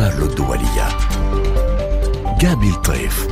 كارلو الدولية جابي الطيف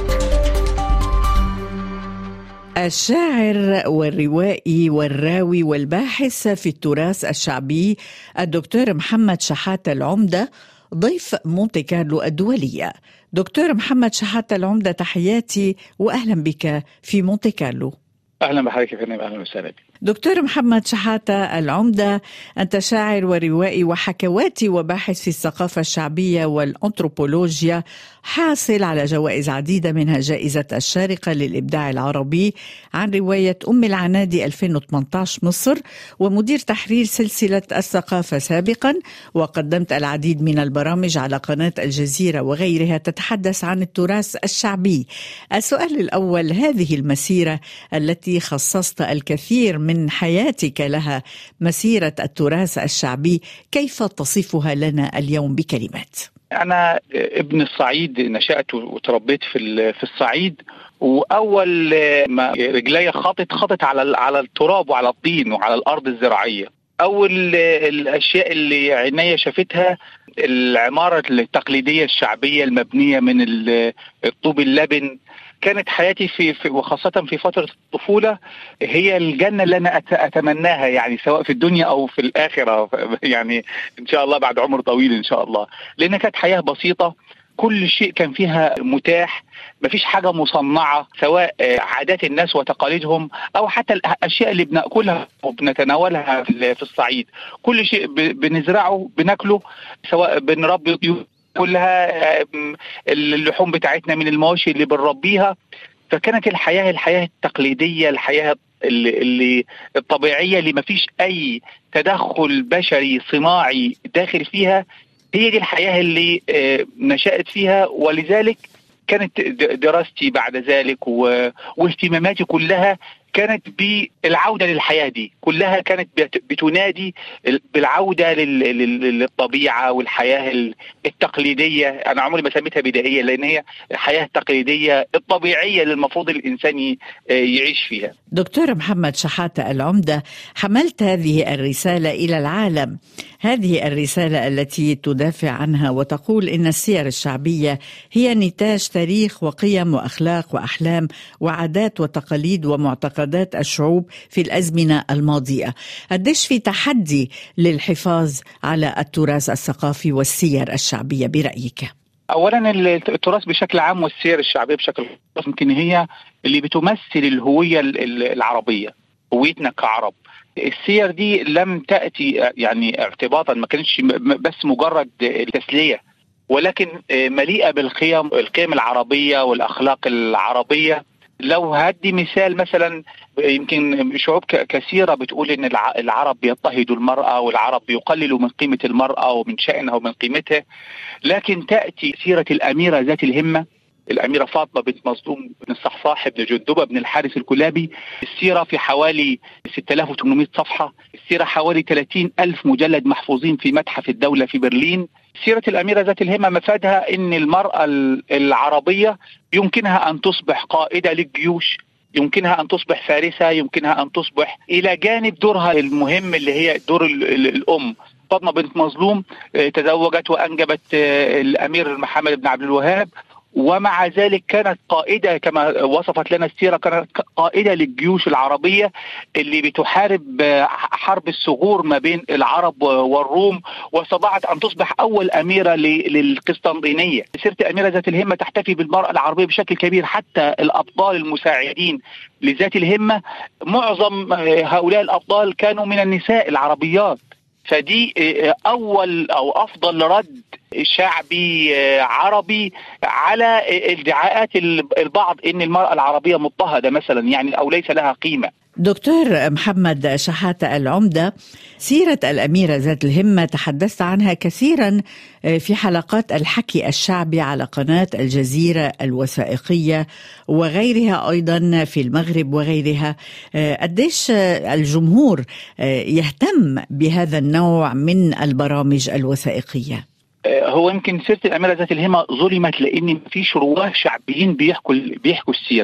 الشاعر والروائي والراوي والباحث في التراث الشعبي الدكتور محمد شحاتة العمدة ضيف مونتي كارلو الدولية دكتور محمد شحاتة العمدة تحياتي وأهلا بك في مونتي كارلو أهلا بحضرتك يا فندم أهلا وسهلا بك دكتور محمد شحاتة العمدة أنت شاعر وروائي وحكواتي وباحث في الثقافة الشعبية والأنثروبولوجيا حاصل على جوائز عديدة منها جائزة الشارقة للإبداع العربي عن رواية أم العنادي 2018 مصر ومدير تحرير سلسلة الثقافة سابقا وقدمت العديد من البرامج على قناة الجزيرة وغيرها تتحدث عن التراث الشعبي السؤال الأول هذه المسيرة التي خصصت الكثير من من حياتك لها مسيرة التراث الشعبي كيف تصفها لنا اليوم بكلمات؟ أنا ابن الصعيد نشأت وتربيت في في الصعيد واول ما رجلي خطت خطت على على التراب وعلى الطين وعلى الارض الزراعيه اول الاشياء اللي عيني شافتها العماره التقليديه الشعبيه المبنيه من الطوب اللبن كانت حياتي في, في وخاصة في فترة الطفولة هي الجنة اللي أنا أتمناها يعني سواء في الدنيا أو في الآخرة يعني إن شاء الله بعد عمر طويل إن شاء الله لأن كانت حياة بسيطة كل شيء كان فيها متاح مفيش حاجة مصنعة سواء عادات الناس وتقاليدهم أو حتى الأشياء اللي بنأكلها وبنتناولها في الصعيد كل شيء بنزرعه بناكله سواء بنربي كلها اللحوم بتاعتنا من المواشي اللي بنربيها فكانت الحياه الحياه التقليديه الحياه اللي, اللي الطبيعيه اللي ما فيش اي تدخل بشري صناعي داخل فيها هي دي الحياه اللي نشات فيها ولذلك كانت دراستي بعد ذلك واهتماماتي كلها كانت بالعوده للحياه دي كلها كانت بتنادي بالعوده للطبيعه والحياه التقليديه انا عمري ما سميتها بدائيه لان هي الحياه التقليديه الطبيعيه اللي المفروض الانسان يعيش فيها دكتور محمد شحاته العمده حملت هذه الرساله الى العالم هذه الرساله التي تدافع عنها وتقول ان السير الشعبيه هي نتاج تاريخ وقيم واخلاق واحلام وعادات وتقاليد ومعتقدات الشعوب في الازمنه الماضيه قديش في تحدي للحفاظ على التراث الثقافي والسير الشعبيه برايك اولا التراث بشكل عام والسير الشعبيه بشكل خاص يمكن هي اللي بتمثل الهويه العربيه هويتنا كعرب السير دي لم تاتي يعني ارتباطا ما كانتش بس مجرد تسليه ولكن مليئه بالقيم القيم العربيه والاخلاق العربيه لو هدي مثال مثلا يمكن شعوب كثيرة بتقول إن العرب بيضطهدوا المرأة والعرب بيقللوا من قيمة المرأة ومن شأنها ومن قيمتها لكن تأتي سيرة الأميرة ذات الهمة الأميرة فاطمة بنت مظلوم بن الصحصاح بن جندبة بن الحارث الكلابي السيرة في حوالي 6800 صفحة السيرة حوالي 30 ألف مجلد محفوظين في متحف الدولة في برلين سيرة الأميرة ذات الهمة مفادها أن المرأة العربية يمكنها أن تصبح قائدة للجيوش يمكنها أن تصبح فارسة يمكنها أن تصبح إلى جانب دورها المهم اللي هي دور الأم فاطمة بنت مظلوم تزوجت وأنجبت الأمير محمد بن عبد الوهاب ومع ذلك كانت قائدة كما وصفت لنا السيرة كانت قائدة للجيوش العربية اللي بتحارب حرب الثغور ما بين العرب والروم واستطاعت أن تصبح أول أميرة للقسطنطينية سيرة أميرة ذات الهمة تحتفي بالمرأة العربية بشكل كبير حتى الأبطال المساعدين لذات الهمة معظم هؤلاء الأبطال كانوا من النساء العربيات فدي أول أو أفضل رد شعبي عربي على ادعاءات البعض ان المراه العربيه مضطهده مثلا يعني او ليس لها قيمه دكتور محمد شحاتة العمدة سيرة الأميرة ذات الهمة تحدثت عنها كثيرا في حلقات الحكي الشعبي على قناة الجزيرة الوثائقية وغيرها أيضا في المغرب وغيرها قديش الجمهور يهتم بهذا النوع من البرامج الوثائقيه هو يمكن سيره الاميره ذات الهمه ظلمت لان مفيش رواه شعبيين بيحكوا بيحكوا السيره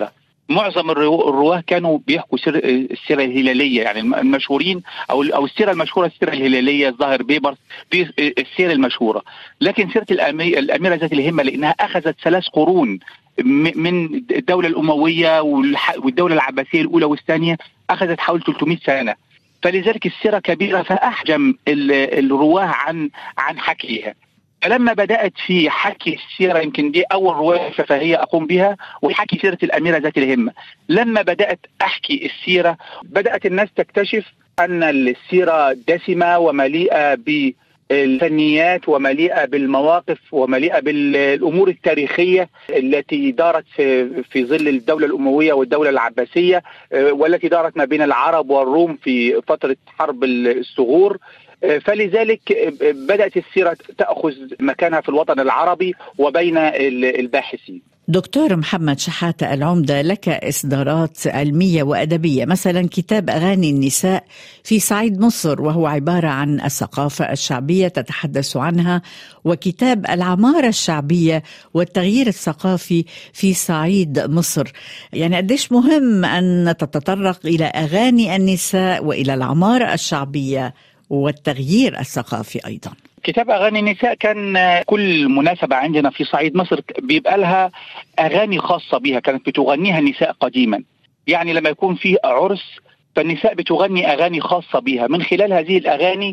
معظم الرواه كانوا بيحكوا سر السيره الهلاليه يعني المشهورين او او السيره المشهوره السيره الهلاليه الظاهر بيبرس دي السيره المشهوره لكن سيره الاميره ذات الهمه لانها اخذت ثلاث قرون من الدوله الامويه والدوله العباسيه الاولى والثانيه اخذت حوالي 300 سنه فلذلك السيره كبيره فاحجم الرواه عن عن حكيها فلما بدات في حكي السيره يمكن دي اول روايه شفهيه اقوم بها وحكي سيره الاميره ذات الهمه لما بدات احكي السيره بدات الناس تكتشف ان السيره دسمه ومليئه ب الفنيات ومليئه بالمواقف ومليئه بالامور التاريخيه التي دارت في في ظل الدوله الامويه والدوله العباسيه والتي دارت ما بين العرب والروم في فتره حرب الثغور فلذلك بدات السيره تاخذ مكانها في الوطن العربي وبين الباحثين دكتور محمد شحاتة العمدة لك إصدارات علمية وأدبية مثلا كتاب أغاني النساء في صعيد مصر وهو عبارة عن الثقافة الشعبية تتحدث عنها وكتاب العمارة الشعبية والتغيير الثقافي في صعيد مصر يعني قديش مهم أن تتطرق إلى أغاني النساء وإلى العمارة الشعبية والتغيير الثقافي ايضا كتاب اغاني النساء كان كل مناسبه عندنا في صعيد مصر بيبقى لها اغاني خاصه بها كانت بتغنيها النساء قديما يعني لما يكون في عرس فالنساء بتغني اغاني خاصه بها من خلال هذه الاغاني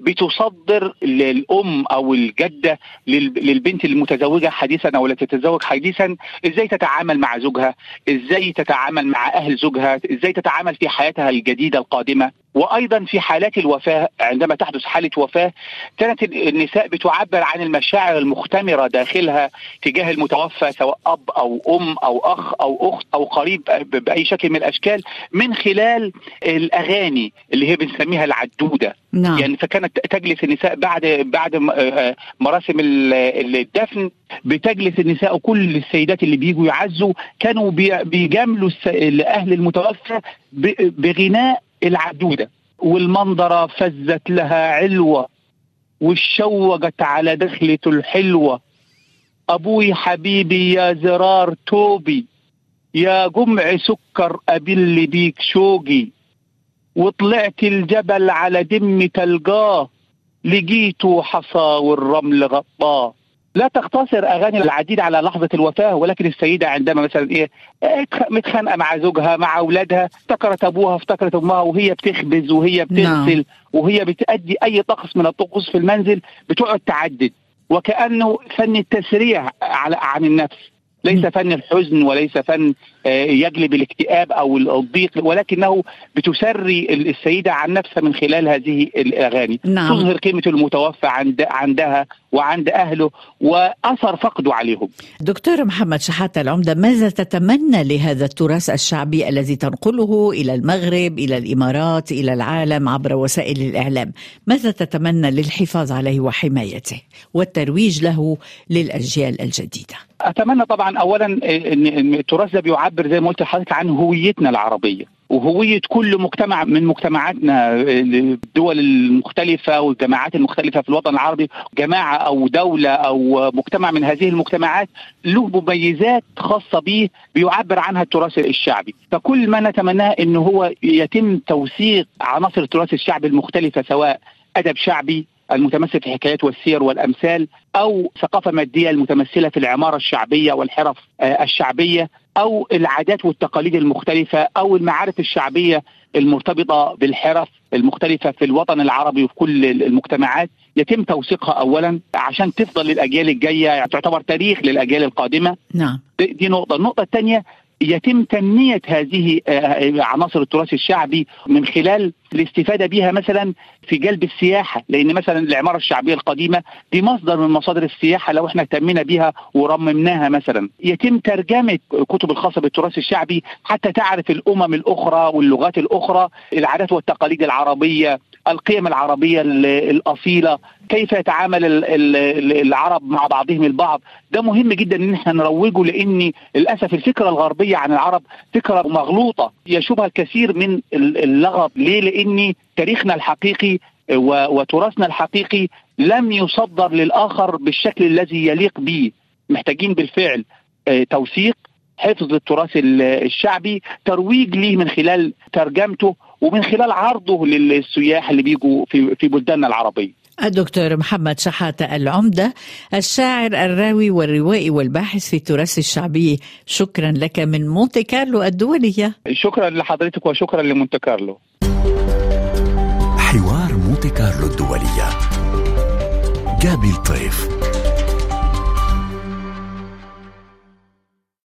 بتصدر للام او الجده للبنت المتزوجه حديثا او التي تتزوج حديثا ازاي تتعامل مع زوجها ازاي تتعامل مع اهل زوجها ازاي تتعامل في حياتها الجديده القادمه وايضا في حالات الوفاه عندما تحدث حاله وفاه كانت النساء بتعبر عن المشاعر المختمره داخلها تجاه المتوفى سواء اب او ام او اخ او اخت او قريب باي شكل من الاشكال من خلال الاغاني اللي هي بنسميها العدوده نعم. يعني فكانت تجلس النساء بعد بعد مراسم الدفن بتجلس النساء كل السيدات اللي بيجوا يعزوا كانوا بيجاملوا اهل المتوفى بغناء العدودة والمنظرة فزت لها علوة والشوقت على دخلته الحلوة أبوي حبيبي يا زرار توبي يا جمع سكر أبل بيك شوقي وطلعت الجبل على دم تلقاه لقيته حصى والرمل غطاه لا تقتصر اغاني العديد على لحظه الوفاه ولكن السيده عندما مثلا ايه متخانقه مع زوجها مع اولادها افتكرت ابوها افتكرت امها وهي بتخبز وهي بتغسل نعم. وهي بتأدي اي طقس من الطقوس في المنزل بتقعد تعدد وكانه فن التسريع على عن النفس ليس فن الحزن وليس فن يجلب الاكتئاب او الضيق ولكنه بتسري السيده عن نفسها من خلال هذه الاغاني نعم. تظهر قيمه المتوفى عند عندها وعند اهله واثر فقده عليهم. دكتور محمد شحاته العمده ماذا تتمنى لهذا التراث الشعبي الذي تنقله الى المغرب الى الامارات الى العالم عبر وسائل الاعلام؟ ماذا تتمنى للحفاظ عليه وحمايته والترويج له للاجيال الجديده؟ اتمنى طبعا اولا ان التراث ده بيعبر زي ما قلت لحضرتك عن هويتنا العربيه وهويه كل مجتمع من مجتمعاتنا الدول المختلفه والجماعات المختلفه في الوطن العربي جماعه او دوله او مجتمع من هذه المجتمعات له مميزات خاصه به بيعبر عنها التراث الشعبي فكل ما نتمناه ان هو يتم توثيق عناصر التراث الشعبي المختلفه سواء ادب شعبي المتمثل في الحكايات والسير والامثال او ثقافه ماديه المتمثله في العماره الشعبيه والحرف الشعبيه او العادات والتقاليد المختلفه او المعارف الشعبيه المرتبطه بالحرف المختلفه في الوطن العربي وفي كل المجتمعات يتم توثيقها اولا عشان تفضل للاجيال الجايه تعتبر تاريخ للاجيال القادمه نعم دي نقطه النقطه الثانيه يتم تنمية هذه عناصر التراث الشعبي من خلال الاستفادة بها مثلا في جلب السياحة لأن مثلا العمارة الشعبية القديمة دي مصدر من مصادر السياحة لو احنا اهتمينا بها ورممناها مثلا يتم ترجمة كتب الخاصة بالتراث الشعبي حتى تعرف الأمم الأخرى واللغات الأخرى العادات والتقاليد العربية القيم العربية الأصيلة كيف يتعامل العرب مع بعضهم البعض ده مهم جدا ان احنا نروجه لان للاسف الفكره الغربيه عن العرب فكره مغلوطه يشوبها الكثير من اللغط ليه لان تاريخنا الحقيقي وتراثنا الحقيقي لم يصدر للاخر بالشكل الذي يليق به محتاجين بالفعل توثيق حفظ التراث الشعبي ترويج ليه من خلال ترجمته ومن خلال عرضه للسياح اللي بيجوا في في بلداننا العربيه الدكتور محمد شحاتة العمدة الشاعر الراوي والروائي والباحث في التراث الشعبي شكرا لك من مونتي كارلو الدولية شكرا لحضرتك وشكرا لمونتي كارلو حوار مونتي كارلو الدولية جابي الطيف